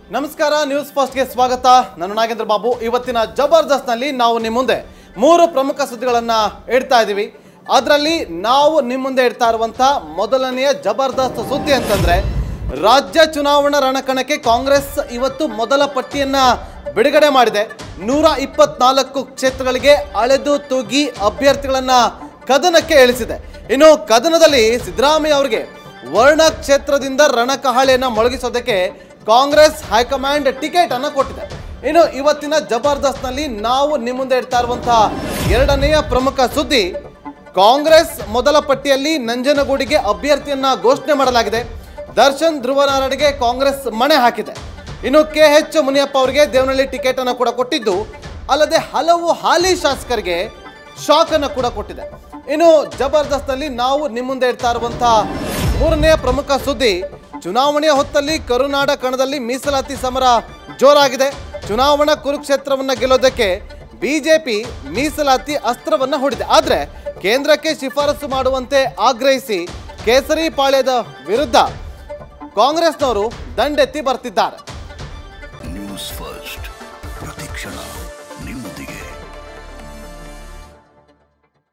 ನಮಸ್ಕಾರ ನ್ಯೂಸ್ ಫಸ್ಟ್ಗೆ ಸ್ವಾಗತ ನಾನು ನಾಗೇಂದ್ರ ಬಾಬು ಇವತ್ತಿನ ಜಬರ್ದಸ್ತ್ನಲ್ಲಿ ನಾವು ನಿಮ್ಮ ಮುಂದೆ ಮೂರು ಪ್ರಮುಖ ಸುದ್ದಿಗಳನ್ನ ಇಡ್ತಾ ಇದ್ದೀವಿ ಅದರಲ್ಲಿ ನಾವು ನಿಮ್ಮ ಮುಂದೆ ಇಡ್ತಾ ಇರುವಂತ ಮೊದಲನೆಯ ಜಬರ್ದಸ್ತ್ ಸುದ್ದಿ ಅಂತಂದ್ರೆ ರಾಜ್ಯ ಚುನಾವಣಾ ರಣಕಣಕ್ಕೆ ಕಾಂಗ್ರೆಸ್ ಇವತ್ತು ಮೊದಲ ಪಟ್ಟಿಯನ್ನ ಬಿಡುಗಡೆ ಮಾಡಿದೆ ನೂರ ಇಪ್ಪತ್ನಾಲ್ಕು ಕ್ಷೇತ್ರಗಳಿಗೆ ಅಳೆದು ತೂಗಿ ಅಭ್ಯರ್ಥಿಗಳನ್ನ ಕದನಕ್ಕೆ ಇಳಿಸಿದೆ ಇನ್ನು ಕದನದಲ್ಲಿ ಸಿದ್ದರಾಮಯ್ಯ ಅವರಿಗೆ ವರ್ಣ ಕ್ಷೇತ್ರದಿಂದ ರಣಕಹಳೆಯನ್ನ ಮೊಳಗಿಸೋದಕ್ಕೆ ಕಾಂಗ್ರೆಸ್ ಹೈಕಮಾಂಡ್ ಟಿಕೆಟ್ ಅನ್ನು ಕೊಟ್ಟಿದೆ ಇನ್ನು ಇವತ್ತಿನ ಜಬರ್ದಸ್ತ್ನಲ್ಲಿ ನಾವು ನಿಮ್ಮ ಮುಂದೆ ಇಡ್ತಾ ಇರುವಂತಹ ಎರಡನೆಯ ಪ್ರಮುಖ ಸುದ್ದಿ ಕಾಂಗ್ರೆಸ್ ಮೊದಲ ಪಟ್ಟಿಯಲ್ಲಿ ನಂಜನಗೂಡಿಗೆ ಅಭ್ಯರ್ಥಿಯನ್ನ ಘೋಷಣೆ ಮಾಡಲಾಗಿದೆ ದರ್ಶನ್ ಧ್ರುವನಾರಾಯಣಗೆ ಕಾಂಗ್ರೆಸ್ ಮಣೆ ಹಾಕಿದೆ ಇನ್ನು ಕೆ ಎಚ್ ಮುನಿಯಪ್ಪ ಅವರಿಗೆ ದೇವನಹಳ್ಳಿ ಟಿಕೆಟ್ ಅನ್ನು ಕೂಡ ಕೊಟ್ಟಿದ್ದು ಅಲ್ಲದೆ ಹಲವು ಹಾಲಿ ಶಾಸಕರಿಗೆ ಶಾಕ್ ಅನ್ನು ಕೂಡ ಕೊಟ್ಟಿದೆ ಇನ್ನು ಜಬರ್ದಸ್ತ್ನಲ್ಲಿ ನಾವು ನಿಮ್ಮ ಮುಂದೆ ಇಡ್ತಾ ಇರುವಂತಹ ಮೂರನೆಯ ಪ್ರಮುಖ ಸುದ್ದಿ ಚುನಾವಣೆಯ ಹೊತ್ತಲ್ಲಿ ಕರುನಾಡ ಕಣದಲ್ಲಿ ಮೀಸಲಾತಿ ಸಮರ ಜೋರಾಗಿದೆ ಚುನಾವಣಾ ಕುರುಕ್ಷೇತ್ರವನ್ನ ಗೆಲ್ಲೋದಕ್ಕೆ ಬಿಜೆಪಿ ಮೀಸಲಾತಿ ಅಸ್ತ್ರವನ್ನ ಹೂಡಿದೆ ಆದ್ರೆ ಕೇಂದ್ರಕ್ಕೆ ಶಿಫಾರಸು ಮಾಡುವಂತೆ ಆಗ್ರಹಿಸಿ ಕೇಸರಿ ಪಾಳ್ಯದ ವಿರುದ್ಧ ಕಾಂಗ್ರೆಸ್ನವರು ದಂಡೆತ್ತಿ ಬರ್ತಿದ್ದಾರೆ ನ್ಯೂಸ್ ಫಸ್ಟ್ ಪ್ರತಿಕ್ಷಣ ನಿಮ್ಮೊಂದಿಗೆ